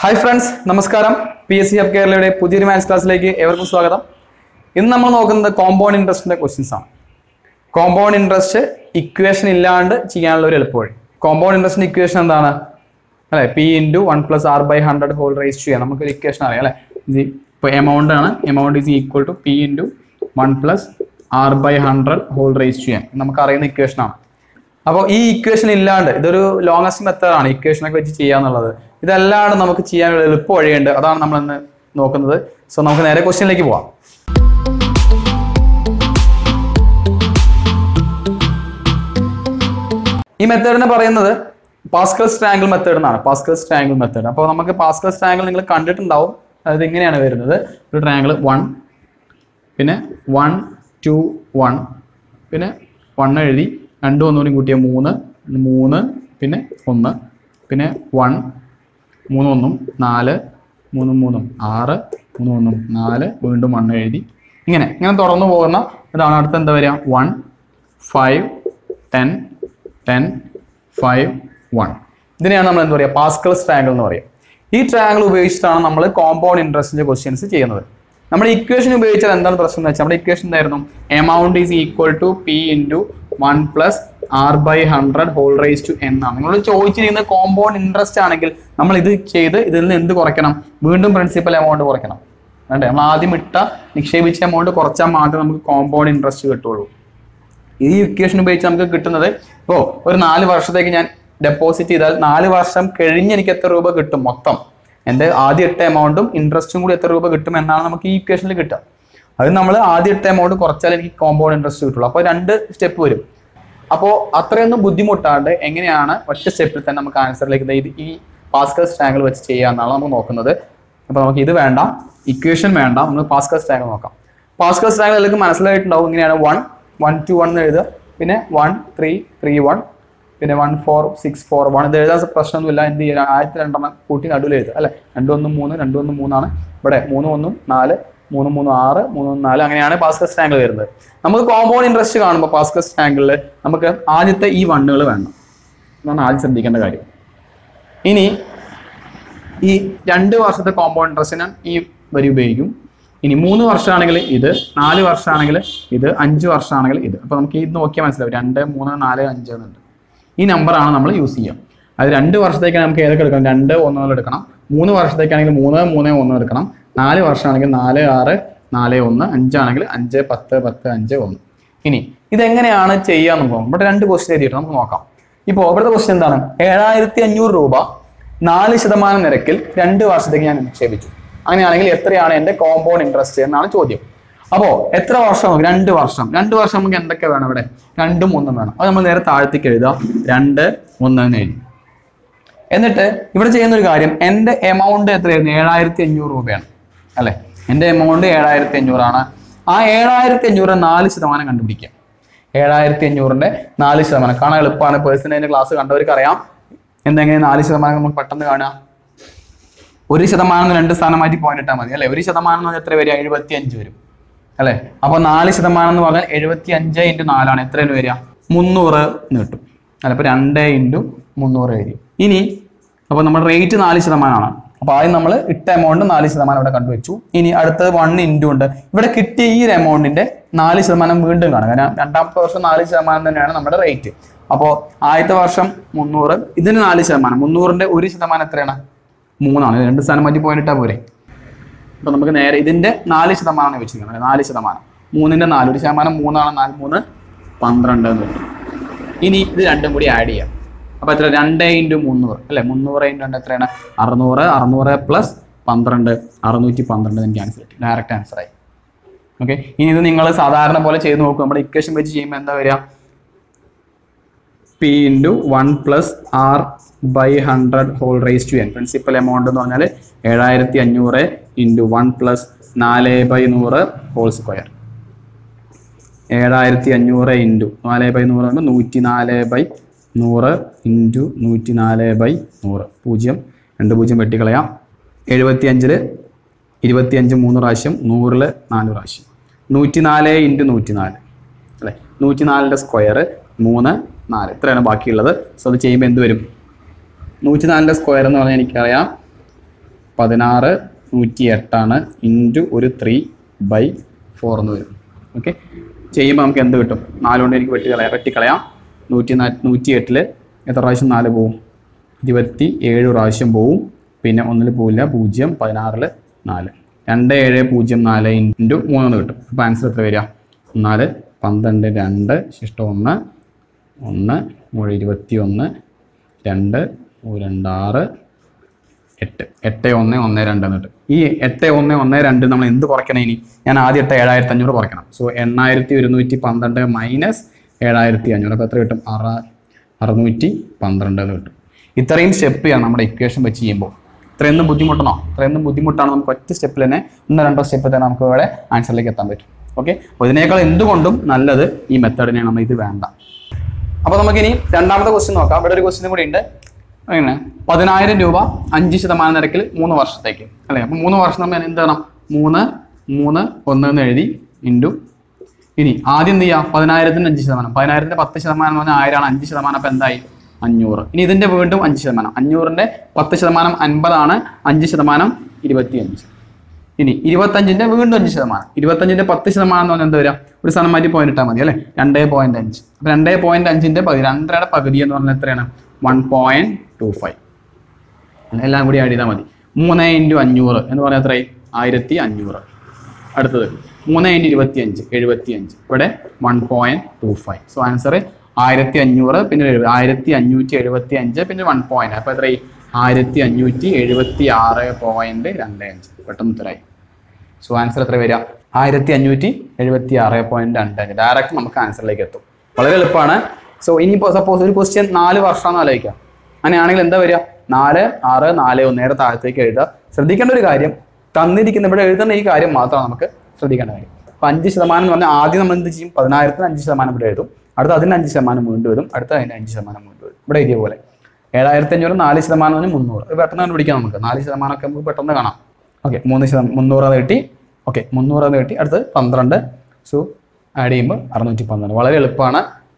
hi friends നമസ്കാരം P S C hub കേരളയുടെ പുതിയൊരു മാത്സ് ക്ലാസ്സിലേക്ക് ഏവർക്കും സ്വാഗതം ഇന്ന് നമ്മൾ നോക്കുന്നത് കോമ്പൗണ്ട് ഇൻട്രസ്റ്റിന്റെ ക്വസ്റ്റ്യൻസ് ആണ് കോമ്പൗണ്ട് ഇൻട്രസ്റ്റ് ഇക്വേഷൻ ഇല്ലാണ്ട് ചെയ്യാനുള്ള ഒരു എളുപ്പവഴി കോമ്പൗണ്ട് ഇൻട്രസ്റ്റിന്റെ ഇക്വേഷൻ എന്താണ് അല്ലെ P into one plus R by hundred whole raise ചെയ്യാം നമുക്കൊരു ഇക്വേഷൻ അറിയാം അല്ലെ ഇത് ഇപ്പോൾ എമൗണ്ട് ആണ് amount is equal to P into one plus R by hundred whole raise ചെയ്യാൻ നമുക്ക് അറിയുന്ന ഇക്വേഷൻ ആണ് അപ്പോൾ ഈ ഇക്വേഷൻ ഇല്ലാണ്ട് ഇതൊരു ലോങ്ങസ്റ്റ് മെത്തേഡ് ആണ് ഇക്വേഷൻ ഒക്കെ വെച്ച് ചെയ്യാന്നുള്ളത് ഇതല്ലാണ്ട് നമുക്ക് ചെയ്യാനുള്ള എളുപ്പ വഴിയുണ്ട് അതാണ് നമ്മൾ ഇന്ന് നോക്കുന്നത് സോ നമുക്ക് നേരെ ക്വസ്റ്റ്യനിലേക്ക് പോവാം ഈ മെത്തേഡിനെ പറയുന്നത് പാസ്കൽ സ്ട്രാങ്കിൾ മെത്തേഡ് എന്നാണ് പാസ്കൽ സ്ട്രാങ്കിൾ മെത്തേഡ് അപ്പോൾ നമുക്ക് പാസ്കൽ സ്ട്രാങ്കിൾ നിങ്ങൾ കണ്ടിട്ടുണ്ടാവും അതായത് ഇങ്ങനെയാണ് വരുന്നത് ഒരു ട്രയാങ്കിൾ വൺ പിന്നെ വൺ ടു വൺ പിന്നെ വൺ എഴുതി രണ്ടും ഒന്നുകൂടി കൂട്ടിയ മൂന്ന് മൂന്ന് പിന്നെ ഒന്ന് പിന്നെ വൺ മൂന്ന് ഒന്നും നാല് മൂന്നും മൂന്നും ആറ് മൂന്ന് ഒന്നും നാല് വീണ്ടും വൺ എഴുതി ഇങ്ങനെ ഇങ്ങനെ തുടർന്ന് പോകുന്ന ഇതാണ് അടുത്ത എന്താ വരിക one five ten ten five one ഇതിനെയാണ് നമ്മൾ എന്താ പറയുക പാസ്കൽ ട്രയാങ്കിൾ എന്ന് പറയുക ഈ ട്രയാങ്കിൾ ഉപയോഗിച്ചിട്ടാണ് നമ്മൾ കോമ്പൗണ്ട് ഇൻട്രസ്റ്റിന്റെ ക്വസ്റ്റ്യൻസ് ചെയ്യുന്നത് നമ്മുടെ ഇക്വേഷൻ ഉപയോഗിച്ചാൽ എന്താണ് പ്രശ്നം എന്ന് വെച്ചാൽ നമ്മുടെ ഇക്വേഷൻ എന്തായിരുന്നു amount is equal to P into one plus R by hundred whole raise two എന്നാണ് നിങ്ങൾ ചോദിച്ചിരിക്കുന്ന കോമ്പൗണ്ട് ഇൻട്രസ്റ്റ് ആണെങ്കിൽ നമ്മൾ ഇത് ചെയ്ത് ഇതിൽ നിന്ന് എന്ത് കുറയ്ക്കണം വീണ്ടും പ്രിൻസിപ്പൽ എമൗണ്ട് കുറയ്ക്കണം വേണ്ടേ നമ്മൾ ആദ്യം ഇട്ട നിക്ഷേപിച്ച എമൗണ്ട് കുറച്ചാൽ മാത്രമേ നമുക്ക് കോമ്പൗണ്ട് ഇൻട്രസ്റ്റ് കിട്ടുള്ളൂ ഈ ഇക്വേഷൻ ഉപയോഗിച്ച് നമുക്ക് കിട്ടുന്നത് ഇപ്പോൾ ഒരു നാല് വർഷത്തേക്ക് ഞാൻ ഡെപ്പോസിറ്റ് ചെയ്താൽ നാല് വർഷം കഴിഞ്ഞ് എനിക്ക് എത്ര രൂപ കിട്ടും മൊത്തം എൻ്റെ ആദ്യ ഇട്ട എമൗണ്ടും ഇൻട്രസ്റ്റും കൂടി എത്ര രൂപ കിട്ടും എന്നാണ് നമുക്ക് ഈ ഇക്വേഷനിൽ കിട്ടുക അത് നമ്മൾ ആദ്യ ഇട്ട എമൗണ്ട് കുറച്ചാൽ എനിക്ക് കോമ്പൗണ്ട് ഇൻട്രസ്റ്റ് കിട്ടുള്ളൂ അപ്പോൾ രണ്ട് സ്റ്റെപ്പ് വരും അപ്പോൾ അത്രയൊന്നും ബുദ്ധിമുട്ടാണ്ട് എങ്ങനെയാണ് ഒറ്റ സ്റ്റെപ്പിൽ തന്നെ നമുക്ക് ആൻസറിലേക്ക് ഇത് ഈ പാസ്കൽ സ്റ്റാങ്കിൾ വെച്ച് ചെയ്യാമെന്നാണ് നമ്മൾ നോക്കുന്നത് അപ്പോൾ നമുക്ക് ഇത് വേണ്ട ഇക്വേഷൻ വേണ്ട നമ്മൾ പാസ്കൽ സ്റ്റാങ്കിൾ നോക്കാം പാസ്കൽ സ്റ്റാങ്കിൾ എല്ലാവർക്കും മനസ്സിലായിട്ടുണ്ടാവും ഇങ്ങനെയാണ് വൺ വൺ ടു വൺ എന്ന് എഴുതുക പിന്നെ വൺ ത്രീ ത്രീ വൺ പിന്നെ one four six four one ഇത് എഴുതാൻ പ്രശ്നമൊന്നുമില്ല എന്ത് ചെയ്യുക ആയിരത്തി രണ്ടെണ്ണം കൂട്ടി നടുവിൽ എഴുതുക അല്ലെ രണ്ടൊന്നും മൂന്ന് രണ്ടൊന്നും മൂന്നാണ് ഇവിടെ മൂന്ന് ഒന്നും നാല് മൂന്ന് മൂന്ന് ആറ് മൂന്ന് ഒന്ന് നാല് അങ്ങനെയാണ് പാസ്കൽ സ്റ്റാങ്കിൾ വരുന്നത് നമുക്ക് കോമ്പൗണ്ട് ഇൻട്രസ്റ്റ് കാണുമ്പോൾ പാസ്കൽ സ്റ്റാങ്കിളിൽ നമുക്ക് ആദ്യത്തെ ഈ വണ്ണുകൾ വേണം എന്നാണ് ആദ്യം ശ്രദ്ധിക്കേണ്ട കാര്യം ഇനി ഈ രണ്ട് വർഷത്തെ കോമ്പൗണ്ട് ഇൻട്രസ്റ്റ് ഞാൻ ഈ വരി ഉപയോഗിക്കും ഇനി മൂന്ന് വർഷമാണെങ്കിൽ ഇത് നാല് വർഷമാണെങ്കിൽ ഇത് അഞ്ച് വർഷമാണെങ്കിൽ ഇത് അപ്പോൾ നമുക്ക് ഇത് നോക്കിയാൽ മനസ്സിലാവും രണ്ട് മൂന്ന് നാല് അഞ്ച് എന്നുണ്ട് ഈ നമ്പറാണ് നമ്മൾ യൂസ് ചെയ്യുക അത് രണ്ട് വർഷത്തേക്ക് നമുക്ക് ഏതൊക്കെ എടുക്കണം രണ്ട് ഒന്നുകൾ എടുക്കണം മൂന്ന് വർഷത്തേക്കാണെങ്കിൽ മൂന്ന് മൂന്ന് ഒന്ന് എടുക്കണം നാല് വർഷമാണെങ്കിൽ നാല് ആറ് നാല് ഒന്ന് അഞ്ചാണെങ്കിൽ അഞ്ച് പത്ത് പത്ത് അഞ്ച് ഒന്ന് ഇനി ഇതെങ്ങനെയാണ് ചെയ്യാന്ന് നോക്കാം ഇവിടെ രണ്ട് ക്വസ്റ്റ്യൻ എഴുതിയിട്ട് നമുക്ക് നോക്കാം ഇപ്പോൾ ഇവിടുത്തെ ക്വസ്റ്റ്യൻ എന്താണ് ഏഴായിരത്തി അഞ്ഞൂറ് രൂപ നാല് ശതമാനം നിരക്കിൽ രണ്ട് വർഷത്തേക്ക് ഞാൻ നിക്ഷേപിച്ചു അങ്ങനെയാണെങ്കിൽ എത്രയാണ് എൻ്റെ കോമ്പൗണ്ട് ഇൻട്രസ്റ്റ് എന്നാണ് ചോദ്യം അപ്പോ എത്ര വർഷം നമുക്ക് രണ്ട് വർഷം രണ്ട് വർഷം നമുക്ക് എന്തൊക്കെ വേണം ഇവിടെ രണ്ടും ഒന്നും വേണം അത് നമ്മൾ നേരെ താഴത്തേക്ക് എഴുതാം രണ്ട് ഒന്ന് എന്ന് എഴുതി എന്നിട്ട് ഇവിടെ ചെയ്യുന്ന ഒരു കാര്യം എൻ്റെ എമൗണ്ട് എത്രയായിരുന്നു ഏഴായിരത്തി അഞ്ഞൂറ് രൂപയാണ് അല്ലെ എൻ്റെ എമൗണ്ട് ഏഴായിരത്തി അഞ്ഞൂറാണ് ആ ഏഴായിരത്തി അഞ്ഞൂറ് നാല് ശതമാനം കണ്ടുപിടിക്കുക ഏഴായിരത്തി അഞ്ഞൂറിന്റെ നാല് ശതമാനം കാണാൻ എളുപ്പമാണ് പേഴ്സണേജിന്റെ ക്ലാസ് കണ്ടവർക്ക് അറിയാം എന്തെങ്ങനെ നാല് ശതമാനം നമുക്ക് പെട്ടെന്ന് കാണുക ഒരു ശതമാനം എന്ന് രണ്ട് സ്ഥാനം മാറ്റി പോയിന്റ് ഇട്ടാൽ മതി അല്ലെ ഒരു ശതമാനം എന്ന് പറഞ്ഞാൽ എത്ര വരിക എഴുപത്തി അഞ്ച് വരും അല്ലെ അപ്പൊ നാല് ശതമാനം എന്ന് പറഞ്ഞാൽ എഴുപത്തി അഞ്ച് ഇൻറ്റു നാലാണ് എത്ര വരിക മുന്നൂറ് എന്ന് കിട്ടും അല്ല അപ്പൊ രണ്ട് ഇൻറ്റു മുന്നൂറ് വരും ഇനി അപ്പൊ നമ്മുടെ റേറ്റ് നാല് ശതമാനമാണ് അപ്പൊ ആദ്യം നമ്മൾ ഇട്ട എമൗണ്ട് നാല് ശതമാനം ഇവിടെ കണ്ടുവച്ചു ഇനി അടുത്തത് വൺ ഇൻറ്റു ഉണ്ട് ഇവിടെ കിട്ടിയ ഈ ഒരു എമൗണ്ടിന്റെ നാല് ശതമാനം വീണ്ടും കാണും കാരണം രണ്ടാമത്തെ വർഷം നാല് ശതമാനം തന്നെയാണ് നമ്മുടെ റേറ്റ് അപ്പോൾ ആദ്യത്തെ വർഷം മുന്നൂറ് ഇതിന് നാല് ശതമാനം മുന്നൂറിന്റെ ഒരു ശതമാനം എത്രയാണ് മൂന്നാണ് രണ്ട് സ്ഥാനം മാറ്റി പോയിന്റ് ഇട്ടാൽ പോരെ അപ്പൊ നമുക്ക് നേരെ ഇതിന്റെ നാല് ശതമാനമാണ് വെച്ചിരിക്കുന്നത് നാല് ശതമാനം മൂന്നിന്റെ നാല് ഒരു ശതമാനം മൂന്നാണ് നാല് മൂന്ന് പന്ത്രണ്ട് എന്ന് കിട്ടും ഇനി ഇത് രണ്ടും കൂടി ആഡ് ചെയ്യാം അപ്പൊ എത്ര രണ്ട് ഇൻറ്റു മുന്നൂറ് അല്ലെ മുന്നൂറ് ഇൻറ്റു രണ്ട് എത്രയാണ് അറുന്നൂറ് അറുന്നൂറ് പ്ലസ് പന്ത്രണ്ട് അറുന്നൂറ്റി പന്ത്രണ്ട് എനിക്ക് ആൻസർ കിട്ടി ഡയറക്റ്റ് ആൻസർ ആയി ഓക്കെ ഇനി ഇത് നിങ്ങൾ സാധാരണ പോലെ ചെയ്ത് നോക്കും നമ്മുടെ ഇക്വേഷൻ വെച്ച് ചെയ്യുമ്പോൾ എന്താ വരിക P into one plus R by hundred whole raise two N principal amount എന്ന് പറഞ്ഞാൽ ഏഴായിരത്തി അഞ്ഞൂറ് ഇൻറ്റു വൺ പ്ലസ് നാല് ബൈ നൂറ് ഹോൾ സ്ക്വയർ ഏഴായിരത്തി അഞ്ഞൂറ് ഇൻറ്റു നാല് ബൈ നൂറ് പറയുമ്പോൾ നൂറ്റി നാല് ബൈ നൂറ് ഇൻറ്റു നൂറ്റി നാല് ബൈ നൂറ് പൂജ്യം രണ്ട് പൂജ്യം വെട്ടിക്കളയാം എഴുപത്തി അഞ്ചില് ഇരുപത്തിയഞ്ച് മൂന്ന് പ്രാവശ്യം നൂറിൽ നാല് പ്രാവശ്യം നൂറ്റി നാല് ഇൻറ്റു നൂറ്റി നാല് അല്ലേ നൂറ്റി നാലിൻ്റെ സ്ക്വയർ മൂന്ന് നാല് ഇത്രയാണ് ബാക്കിയുള്ളത് സോ അത് ചെയ്യുമ്പോൾ എന്ത് വരും നൂറ്റി നാലിൻ്റെ സ്ക്വയർ എന്ന് പറഞ്ഞാൽ എനിക്കറിയാം പതിനാറ് നൂറ്റി എട്ടാണ് ഇൻറ്റു ഒരു ത്രീ ബൈ ഫോർ എന്ന് വരും ഓക്കെ ചെയ്യുമ്പോൾ നമുക്ക് എന്ത് കിട്ടും നാല് കൊണ്ട് എനിക്ക് വെട്ടി കളയാം വെട്ടിക്കളയാം നൂറ്റി നാ നൂറ്റി എട്ടിൽ എത്ര പ്രാവശ്യം നാല് പോവും ഇരുപത്തി ഏഴ് പ്രാവശ്യം പോവും പിന്നെ ഒന്നിൽ പോവില്ല പൂജ്യം പതിനാറിൽ നാല് രണ്ട് ഏഴ് പൂജ്യം നാല് ഇൻറ്റു മൂന്ന് കിട്ടും അപ്പോൾ ആൻസർ എത്ര വരിക നാല് പന്ത്രണ്ട് രണ്ട് ശിഷ്ടം ഒന്ന് ഒന്ന് മൂന്ന് ഇരുപത്തി ഒന്ന് രണ്ട് മൂന്ന് രണ്ട് ആറ് എട്ട് എട്ട് ഒന്ന് ഒന്ന് രണ്ട് എന്നിട്ട് ഈ എട്ട് ഒന്ന് ഒന്ന് രണ്ട് നമ്മൾ എന്ത് കുറയ്ക്കണം ഇനി ഞാൻ ആദ്യം ഇട്ട ഏഴായിരത്തി അഞ്ഞൂറ് കുറയ്ക്കണം സോ എണ്ണായിരത്തി ഒരുന്നൂറ്റി പന്ത്രണ്ട് മൈനസ് ഏഴായിരത്തി അഞ്ഞൂറ് അപ്പോൾ എത്ര കിട്ടും അറ അറുന്നൂറ്റി പന്ത്രണ്ട് എന്ന് കിട്ടും ഇത്രയും സ്റ്റെപ്പ് ചെയ്യണം നമ്മുടെ ഇക്വേഷൻ വെച്ച് ചെയ്യുമ്പോൾ ഇത്രയൊന്നും ബുദ്ധിമുട്ടണോ ഇത്രയൊന്നും ബുദ്ധിമുട്ടാണ് നമുക്ക് ഒറ്റ സ്റ്റെപ്പിൽ തന്നെ ഒന്നോ രണ്ടോ സ്റ്റെപ്പ് തന്നെ നമുക്ക് ഇവിടെ ആൻസറിലേക്ക് എത്താൻ പറ്റും ഓക്കെ അപ്പോൾ ഇതിനേക്കാൾ എന്തുകൊണ്ടും നല്ലത് ഈ മെത്തേഡിനെയാണ് നമ്മൾ ഇത് വേണ്ട അപ്പോൾ നമുക്കിനി രണ്ടാമത്തെ ക്വസ്റ്റ്യൻ നോക്കാം ഇവിടെ ഒരു ക്വസ്റ്റ്യൻ കൂടി ഉണ്ട് അങ്ങനെ പതിനായിരം രൂപ അഞ്ച് ശതമാനം നിരക്കിൽ മൂന്ന് വർഷത്തേക്ക് അല്ലേ അപ്പം മൂന്ന് വർഷം നമ്മൾ എന്ത് ചെയ്യണം മൂന്ന് മൂന്ന് ഒന്ന് എന്ന് എഴുതി ഇൻറ്റു ഇനി ആദ്യം എന്ത് ചെയ്യാം പതിനായിരത്തിന് അഞ്ച് ശതമാനം പതിനായിരത്തിന്റെ പത്ത് ശതമാനം എന്ന് പറഞ്ഞാൽ ആയിരമാണ് അഞ്ച് ശതമാനം അപ്പം എന്തായി അഞ്ഞൂറ് ഇനി ഇതിന്റെ വീണ്ടും അഞ്ച് ശതമാനം അഞ്ഞൂറിന്റെ പത്ത് ശതമാനം അൻപതാണ് അഞ്ച് ശതമാനം ഇരുപത്തി അഞ്ച് ഇനി ഇരുപത്തഞ്ചിന്റെ വീണ്ടും അഞ്ച് ശതമാനം ഇരുപത്തഞ്ചിന്റെ പത്ത് ശതമാനം എന്ന് പറഞ്ഞാൽ എന്താ വരിക ഒരു സ്ഥലം മാറ്റി പോയിന്റ് ഇട്ടാൽ മതി അല്ലേ രണ്ടേ പോയിന്റ് അഞ്ച് അപ്പൊ രണ്ടേ പോയിന്റ് അഞ്ചിന്റെ പകുതി രണ്ടരയുടെ പകുതി എന്ന് പറഞ്ഞാൽ എത്രയാണ് വൺ പോയിന്റ് ടു ഫൈവ് എല്ലാം കൂടി ആഡ് ചെയ്താൽ മതി മൂന്ന് ഇൻറ്റു അഞ്ഞൂറ് എന്ന് പറഞ്ഞാൽ എത്രയായി ആയിരത്തി അഞ്ഞൂറ് അടുത്തത് മൂന്ന് ഇൻറ്റു ഇരുപത്തി അഞ്ച് എഴുപത്തി അഞ്ച് ഇവിടെ one point two five so answer ആയിരത്തി അഞ്ഞൂറ് പിന്നെ എഴുപത് ആയിരത്തി അഞ്ഞൂറ്റി എഴുപത്തി അഞ്ച് പിന്നെ വൺ പോയിന്റ് അപ്പോൾ എത്രയായി ആയിരത്തി അഞ്ഞൂറ്റി എഴുപത്തി ആറ് പോയിന്റ് രണ്ട് അഞ്ച് പെട്ടെന്ന് ഉത്തരായി സോ ആൻസർ എത്ര വരിക ആയിരത്തി അഞ്ഞൂറ്റി എഴുപത്തി ആറ് പോയിന്റ് രണ്ട് അഞ്ച് ഡയറക്റ്റ് നമുക്ക് ആൻസറിലേക്ക് എത്തും വളരെ എളുപ്പമാണ് സോ ഇനിയിപ്പോൾ സപ്പോസ് ഒരു ക്വസ്റ്റ്യൻ നാല് വർഷമാണെന്ന് ആലോചിക്കാം അങ്ങനെയാണെങ്കിൽ എന്താ വരിക നാല് ആറ് നാല് ഒന്ന് നേരെ താഴത്തേക്ക് എഴുതുക ശ്രദ്ധിക്കേണ്ട ഒരു കാര്യം തന്നിരിക്കുന്ന ഇവിടെ എഴുതുന്ന ഈ കാര്യം മാത്രമാണ് നമുക്ക് ശ്രദ്ധിക്കേണ്ട കാര്യം അപ്പം അഞ്ച് ശതമാനം എന്ന് പറഞ്ഞാൽ ആദ്യം നമ്മൾ എന്ത് ചെയ്യും പതിനായിരത്തിന് അഞ്ച് ശതമാനം ഇവിടെ എഴുതും അടുത്ത അതിന് അഞ്ച് ശതമാനം വീണ്ടും വരും അടുത്ത അതിന് അഞ്ച് ശതമാനം വീണ്ടും വരും ഇവിടെ എഴുതിയ പോലെ ഏഴായിരത്തി അഞ്ഞൂറ് നാല് ശതമാനം എന്ന് മുന്നൂറ് ഇത് പെട്ടെന്ന് കണ്ടുപിടിക്കാം നമുക്ക് നാല് ശതമാനമൊക്കെ നമുക്ക് പെട്ടെന്ന് കാണാം ഓക്കെ മൂന്ന് ശതമാനം മുന്നൂറ് അത് കിട്ടി ഓക്കെ മുന്നൂറ് അത് കിട്ടി അടുത്ത് പന്ത്രണ്ട് സോ ആഡ് ചെയ്യുമ്പോൾ അറുന്നൂറ്റി പന്ത്രണ്ട് വളരെ എളുപ്പമാണ്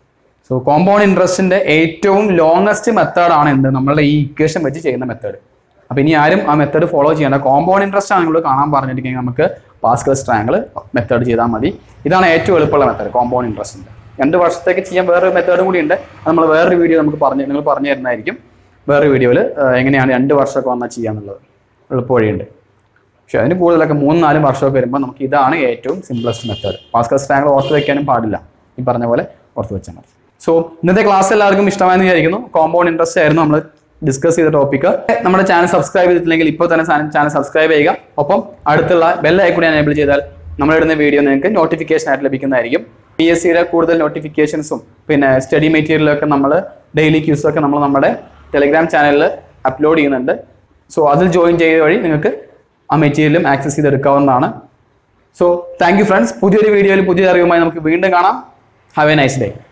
സോ കോമ്പൗണ്ട് ഇൻട്രസ്റ്റിന്റെ ഏറ്റവും ലോങ്ങസ്റ്റ് മെത്തേഡാണ് എന്ത് നമ്മളുടെ ഈ ഇക്വേഷൻ വെച്ച് ചെയ്യുന്ന മെത്തേഡ് അപ്പൊ ഇനി ആരും ആ മെത്തേഡ് ഫോളോ ചെയ്യേണ്ട കോമ്പൗണ്ട് ഇൻട്രസ്റ്റ് ആണ് നിങ്ങൾ കാണാൻ പറഞ്ഞിട്ടുണ്ടെങ്കിൽ നമുക്ക് പാസ്കൽ സ്ട്രാങ്കിൾ മെത്തേഡ് ചെയ്താൽ മതി ഇതാണ് ഏറ്റവും എളുപ്പമുള്ള മെത്തേഡ് കോമ്പൗണ്ട് ഇൻട്രസ്റ്റിന്റെ രണ്ട് വർഷത്തേക്ക് ചെയ്യാൻ വേറൊരു മെത്തേഡും കൂടി ഉണ്ട് അത് നമ്മൾ വേറൊരു വീഡിയോ നമുക്ക് പറഞ്ഞു നിങ്ങൾ പറഞ്ഞു തരുന്നതായിരിക്കും വേറൊരു വീഡിയോയിൽ എങ്ങനെയാണ് രണ്ട് വർഷമൊക്കെ വന്നാൽ ചെയ്യാന്നുള്ളത് എളുപ്പ വഴിയുണ്ട് പക്ഷെ അതിന് കൂടുതലൊക്കെ മൂന്ന് നാലും വർഷമൊക്കെ വരുമ്പോൾ നമുക്ക് ഇതാണ് ഏറ്റവും സിംപ്ലസ്റ്റ് മെത്തേഡ് പാസ്കൽ സ്ട്രാങ്കിൾ ഓർത്ത് വെക്കാനും പാടില്ല ഈ പറഞ്ഞ പോലെ ഓർത്ത് വെച്ചാൽ മതി സോ ഇന്നത്തെ ക്ലാസ് എല്ലാവർക്കും ഇഷ്ടമായെന്ന് വിചാരിക്കുന്നു കോമ്പൗണ്ട് ഇൻട്രസ്റ്റ് ആയിരുന്നു നമ്മൾ ഡിസ്കസ് ചെയ്ത ടോപ്പിക്ക് നമ്മുടെ ചാനൽ സബ്സ്ക്രൈബ് ചെയ്തിട്ടില്ലെങ്കിൽ ഇപ്പോൾ തന്നെ ചാനൽ സബ്സ്ക്രൈബ് ചെയ്യുക ഒപ്പം അടുത്തുള്ള ബെൽ ഐക്കൂടി എനേബിൾ ചെയ്താൽ നമ്മളിടുന്ന വീഡിയോ നിങ്ങൾക്ക് നോട്ടിഫിക്കേഷൻ ആയിട്ട് ലഭിക്കുന്നതായിരിക്കും പി എസ് സിയുടെ കൂടുതൽ നോട്ടിഫിക്കേഷൻസും പിന്നെ സ്റ്റഡി മെറ്റീരിയലൊക്കെ നമ്മൾ ഡെയിലി ക്യൂസൊക്കെ നമ്മൾ നമ്മുടെ ടെലിഗ്രാം ചാനലിൽ അപ്ലോഡ് ചെയ്യുന്നുണ്ട് സോ അതിൽ ജോയിൻ ചെയ്ത വഴി നിങ്ങൾക്ക് ആ മെറ്റീരിയലും ആക്സസ് ചെയ്തെടുക്കാവുന്നതാണ് സോ താങ്ക് യു ഫ്രണ്ട്സ് പുതിയൊരു വീഡിയോയിൽ പുതിയ അറിവുമായി നമുക്ക് വീണ്ടും കാണാം ഹാവ് എ നൈസ് ഡേ